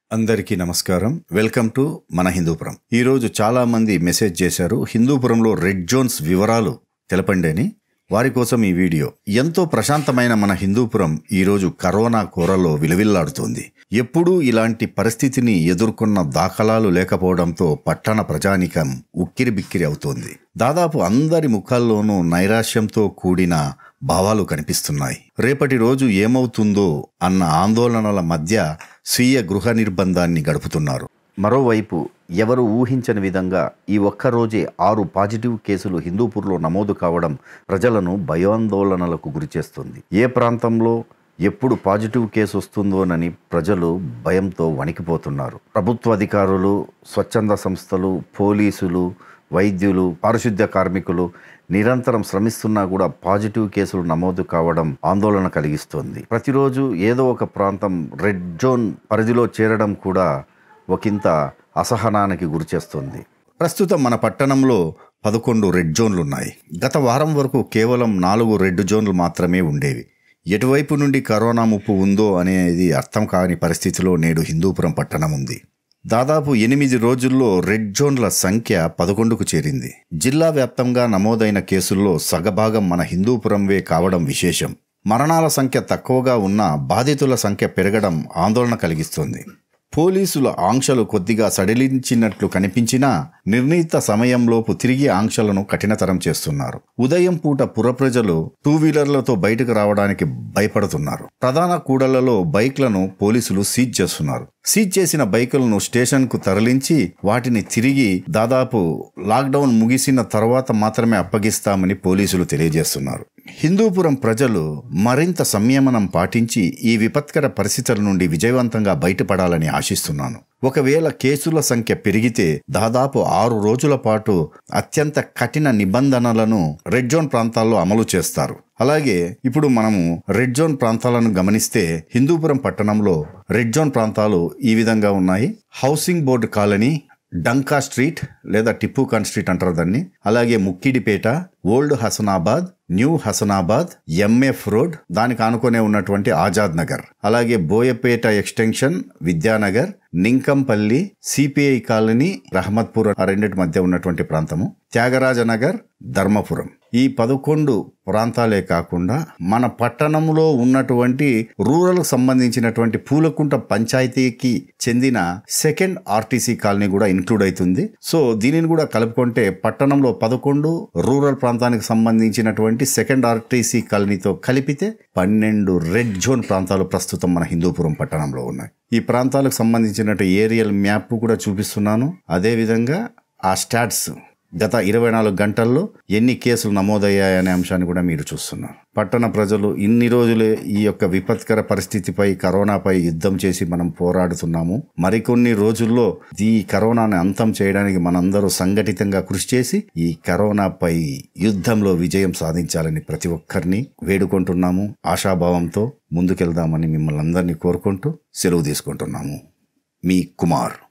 అందరికీ నమస్కారం welcome to మన హిందూపురం ఈరోజు చాలా మంది మెసేజ్ చేశారు హిందూపురంలో రెడ్ జోన్స్ వివరాలు తెలపండి అని వారి కోసం ఈ వీడియో ఎంతో ప్రశాంతమైన మన హిందూపురం ఈరోజు కరోనా కూరలో విలవిల్లాడుతోంది ఎప్పుడూ ఇలాంటి పరిస్థితిని ఎదుర్కొన్న దాఖలాలు లేకపోవడంతో పట్టణ ప్రజానికం ఉక్కిరి బిక్కిరి అవుతోంది దాదాపు అందరి ముఖాల్లోనూ నైరాశ్యంతో కూడిన భావాలు కనిపిస్తున్నాయి రేపటి రోజు ఏమవుతుందో అన్న ఆందోళనల మధ్య స్వీయ గృహ నిర్బంధాన్ని గడుపుతున్నారు మరోవైపు ఎవరు ఊహించని విధంగా ఈ ఒక్క రోజే ఆరు పాజిటివ్ కేసులు హిందూపూర్లో నమోదు కావడం ప్రజలను భయాందోళనలకు గురిచేస్తుంది ఏ ప్రాంతంలో ఎప్పుడు పాజిటివ్ కేసు వస్తుందోనని ప్రజలు భయంతో వణికిపోతున్నారు ప్రభుత్వ అధికారులు స్వచ్ఛంద సంస్థలు పోలీసులు వైద్యులు పారిశుద్ధ్య కార్మికులు నిరంతరం శ్రమిస్తున్నా కూడా పాజిటివ్ కేసులు నమోదు కావడం ఆందోళన కలిగిస్తోంది ప్రతిరోజు ఏదో ఒక ప్రాంతం రెడ్ జోన్ పరిధిలో చేరడం కూడా ఒకంత అసహనానికి గురిచేస్తుంది ప్రస్తుతం మన పట్టణంలో పదకొండు రెడ్ జోన్లు ఉన్నాయి గత వారం వరకు కేవలం నాలుగు రెడ్ జోన్లు మాత్రమే ఉండేవి ఎటువైపు నుండి కరోనా ముప్పు ఉందో అనేది అర్థం కాని పరిస్థితిలో నేడు హిందూపురం పట్టణం ఉంది దాదాపు ఎనిమిది రోజుల్లో రెడ్ జోన్ల సంఖ్య పదకొండుకు చేరింది జిల్లా వ్యాప్తంగా నమోదైన కేసుల్లో సగభాగం మన హిందూపురంవే కావడం విశేషం మరణాల సంఖ్య తక్కువగా ఉన్నా బాధితుల సంఖ్య పెరగడం ఆందోళన కలిగిస్తోంది పోలీసుల ఆంక్షలు కొద్దిగా సడిలించినట్లు కనిపించినా నిర్ణీత సమయంలోపు తిరిగి ఆంక్షలను కఠినతరం చేస్తున్నారు ఉదయం పూట పుర ప్రజలు టూ వీలర్లతో బయటకు రావడానికి భయపడుతున్నారు ప్రధాన కూడళ్లలో బైక్లను పోలీసులు సీజ్ చేస్తున్నారు సీజ్ చేసిన బైకులను స్టేషన్కు తరలించి వాటిని తిరిగి దాదాపు లాక్డౌన్ ముగిసిన తర్వాత మాత్రమే అప్పగిస్తామని పోలీసులు తెలియజేస్తున్నారు హిందూపురం ప్రజలు మరింత సంయమనం పాటించి ఈ విపత్కర పరిస్థితుల నుండి విజయవంతంగా బయటపడాలని ఆశిస్తున్నాను ఒకవేళ కేసుల సంఖ్య పెరిగితే దాదాపు ఆరు రోజుల పాటు అత్యంత కఠిన నిబంధనలను రెడ్ జోన్ ప్రాంతాల్లో అమలు చేస్తారు అలాగే ఇప్పుడు మనము రెడ్ జోన్ ప్రాంతాలను గమనిస్తే హిందూపురం పట్టణంలో రెడ్ జోన్ ప్రాంతాలు ఈ విధంగా ఉన్నాయి housing board colony Danka street లేదా టిప్పు ఖాన్ స్ట్రీట్ అంటారు దాన్ని అలాగే Mukkidipeta old Hasanabad new Hasanabad MF road దానికి ఆనుకునే ఉన్నటువంటి ఆజాద్ నగర్ అలాగే Boyapeta extension Vidyanagar Ninkampalli CPI colony Rahamatpur ఆ రెండింటి మధ్య ఉన్నటువంటి ప్రాంతము త్యాగరాజ నగర్ ధర్మపురం ఈ పదకొండు ప్రాంతాలే కాకుండా మన పట్టణంలో ఉన్నటువంటి రూరల్ సంబంధించినటువంటి పూలకుంట పంచాయతీకి చెందిన సెకండ్ ఆర్టీసీ కాలనీ కూడా ఇంక్లూడ్ అవుతుంది సో దీనిని కూడా కలుపుకుంటే పట్టణంలో పదకొండు రూరల్ ప్రాంతానికి సంబంధించినటువంటి సెకండ్ ఆర్టీసీ కాలనీతో కలిపితే పన్నెండు రెడ్ జోన్ ప్రాంతాలు ప్రస్తుతం మన హిందూపురం పట్టణంలో ఉన్నాయి ఈ ప్రాంతాలకు సంబంధించినట్టు ఏరియల్ మ్యాప్ కూడా చూపిస్తున్నాను అదేవిధంగా ఆ స్టాట్స్ గత ఇరవై నాలుగు గంటల్లో ఎన్ని కేసులు నమోదయ్యాయనే అంశాన్ని కూడా మీరు చూస్తున్నారు పట్టణ ప్రజలు ఇన్ని రోజులే ఈ యొక్క విపత్కర పరిస్థితిపై కరోనాపై యుద్ధం చేసి మనం పోరాడుతున్నాము మరికొన్ని రోజుల్లో ఈ కరోనాని అంతం చేయడానికి మనందరూ సంఘటితంగా కృషి చేసి ఈ కరోనాపై యుద్ధంలో విజయం సాధించాలని ప్రతి ఒక్కరిని వేడుకుంటున్నాము ఆశాభావంతో ముందుకెళ్దామని మిమ్మల్ని అందరినీ కోరుకుంటూ సెలవు తీసుకుంటున్నాము మీ కుమార్